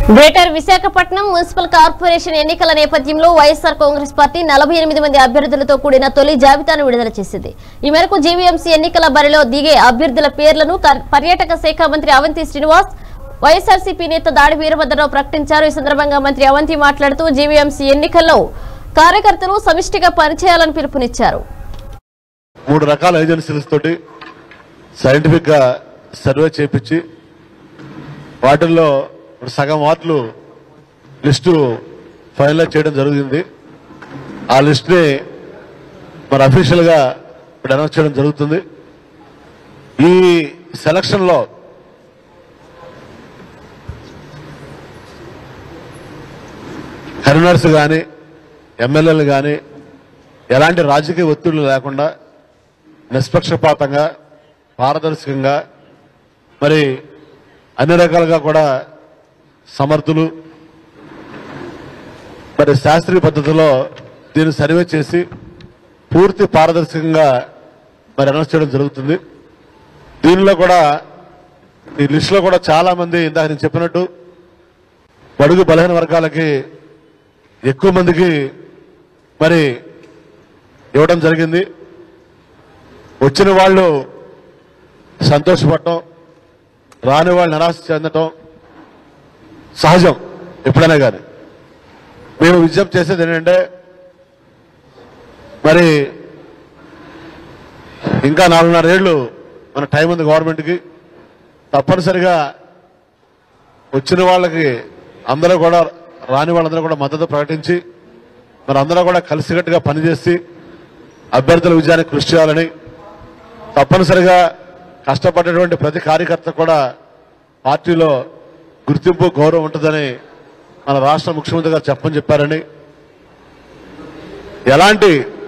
greater Visakhapatnam municipal corporation ఎన్నికల నేపథ్యంలో YSR Congress party నలభై ఎనిమిది మంది అభ్యర్థులతో కూడిన తొలి జాబితాను విడుదల చేసింది ఈ మేరకు జీవీఎంసీ ఎన్నికల బరిలో దిగే అభ్యర్థుల పేర్లను కర్- పర్యాటక శాఖ మంత్రి అవంతి శ్రీనివాస్ వైఎస్ఆర్సీపీ నేత దాడి వీరభద్రరావు ప్రకటించారు ఈ సందర్భంగా మంత్రి అవంతి మాట్లాడుతూ జీవీఎంసీ ఎన్నికల్లో కార్యకర్తలు సమిష్టిగా పనిచేయాలని పిలుపునిచ్చారు మూడు రకాల ఏజెన్సీల తోటి సైంటిఫిక్ గా సర్వే చేపించి వాటిల్లో ఇప్పుడు సగం వార్డులు లిస్టు ఫైనలైజ్ చేయడం జరిగింది ఆ లిస్ట్ ని మరి అఫీషియల్ గా ఇప్పుడు అనౌన్స్ చేయడం జరుగుతుంది ఈ సెలక్షన్ లో కన్వీనర్స్ కానీ ఎమ్మెల్యేలు కానీ ఎలాంటి రాజకీయ ఒత్తిళ్లు లేకుండా నిష్పక్షపాతంగా పారదర్శకంగా మరి అన్ని రకాలుగా కూడా సమర్థులు మరి శాస్త్రీయ పద్ధతిలో దీన్ని సర్వే చేసి పూర్తి పారదర్శకంగా మరి అనౌన్స్ చేయడం జరుగుతుంది దీనిలో కూడా ఈ లిస్టులో కూడా చాలా మంది ఇందాక నేను చెప్పినట్టు బడుగు బలహీన వర్గాలకి ఎక్కువ మందికి మరి ఇవ్వడం జరిగింది వచ్చిన వాళ్ళు సంతోషపడటం రాని వాళ్ళు నిరాశ చెందటం సహజం ఎప్పుడైనా కానీ మేము విజ్ఞప్తి చేసేది ఏంటంటే మరి ఇంకా నాలుగున్నరేళ్లు మన టైం ఉంది గవర్నమెంట్కి తప్పనిసరిగా వచ్చిన వాళ్ళకి అందరూ కూడా రాని వాళ్ళందరూ కూడా మద్దతు ప్రకటించి మరి అందరూ కూడా కలిసికట్టుగా పనిచేసి అభ్యర్థుల విజయానికి కృషి చేయాలని తప్పనిసరిగా కష్టపడేటువంటి ప్రతి కార్యకర్త కూడా పార్టీలో గుర్తింపు గౌరవం ఉంటుందని మన రాష్ట్ర ముఖ్యమంత్రి గారు చెప్పని చెప్పారని ఎలాంటి